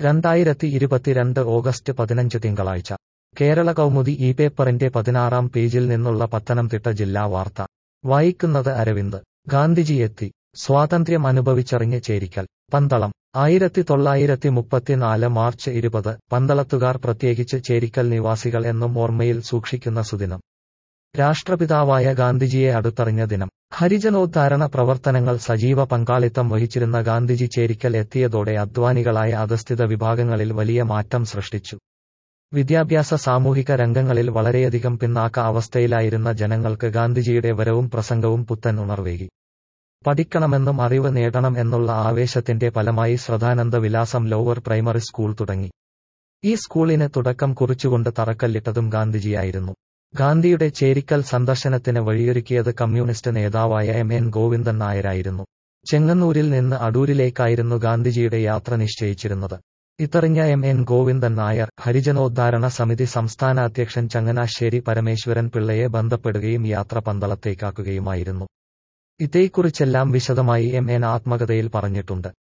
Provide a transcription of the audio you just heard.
രണ്ടായിരത്തി ഇരുപത്തിരണ്ട് ഓഗസ്റ്റ് പതിനഞ്ച് തിങ്കളാഴ്ച കേരള കൗമുദി ഈ പേപ്പറിന്റെ പതിനാറാം പേജിൽ നിന്നുള്ള പത്തനംതിട്ട ജില്ലാ വാർത്ത വായിക്കുന്നത് അരവിന്ദ് ഗാന്ധിജി എത്തി സ്വാതന്ത്ര്യം അനുഭവിച്ചറിഞ്ഞ് ചേരിക്കൽ പന്തളം ആയിരത്തി തൊള്ളായിരത്തി മുപ്പത്തിനാല് മാർച്ച് ഇരുപത് പന്തളത്തുകാർ പ്രത്യേകിച്ച് ചേരിക്കൽ നിവാസികൾ എന്നും ഓർമ്മയിൽ സൂക്ഷിക്കുന്ന സുദിനം രാഷ്ട്രപിതാവായ ഗാന്ധിജിയെ അടുത്തറിഞ്ഞ ദിനം ഹരിജനോദ്ധാരണ പ്രവർത്തനങ്ങൾ സജീവ പങ്കാളിത്തം വഹിച്ചിരുന്ന ഗാന്ധിജി ചേരിക്കൽ എത്തിയതോടെ അധ്വാനികളായ അധസ്ഥിത വിഭാഗങ്ങളിൽ വലിയ മാറ്റം സൃഷ്ടിച്ചു വിദ്യാഭ്യാസ സാമൂഹിക രംഗങ്ങളിൽ വളരെയധികം പിന്നാക്ക അവസ്ഥയിലായിരുന്ന ജനങ്ങൾക്ക് ഗാന്ധിജിയുടെ വരവും പ്രസംഗവും പുത്തൻ ഉണർവേകി പഠിക്കണമെന്നും അറിവ് നേടണം എന്നുള്ള ആവേശത്തിന്റെ ഫലമായി ശ്രദ്ധാനന്ദ വിലാസം ലോവർ പ്രൈമറി സ്കൂൾ തുടങ്ങി ഈ സ്കൂളിന് തുടക്കം കുറിച്ചുകൊണ്ട് തറക്കല്ലിട്ടതും ഗാന്ധിജിയായിരുന്നു ഗാന്ധിയുടെ ചേരിക്കൽ സന്ദർശനത്തിന് വഴിയൊരുക്കിയത് കമ്മ്യൂണിസ്റ്റ് നേതാവായ എം എൻ ഗോവിന്ദൻ നായരായിരുന്നു ചെങ്ങന്നൂരിൽ നിന്ന് അടൂരിലേക്കായിരുന്നു ഗാന്ധിജിയുടെ യാത്ര നിശ്ചയിച്ചിരുന്നത് ഇതറിഞ്ഞ എം എൻ ഗോവിന്ദൻ നായർ ഹരിജനോദ്ധാരണ സമിതി സംസ്ഥാന അധ്യക്ഷൻ ചങ്ങനാശ്ശേരി പരമേശ്വരൻ പിള്ളയെ ബന്ധപ്പെടുകയും യാത്ര പന്തളത്തേക്കാക്കുകയുമായിരുന്നു ഇതേക്കുറിച്ചെല്ലാം വിശദമായി എം എൻ ആത്മകഥയിൽ പറഞ്ഞിട്ടുണ്ട്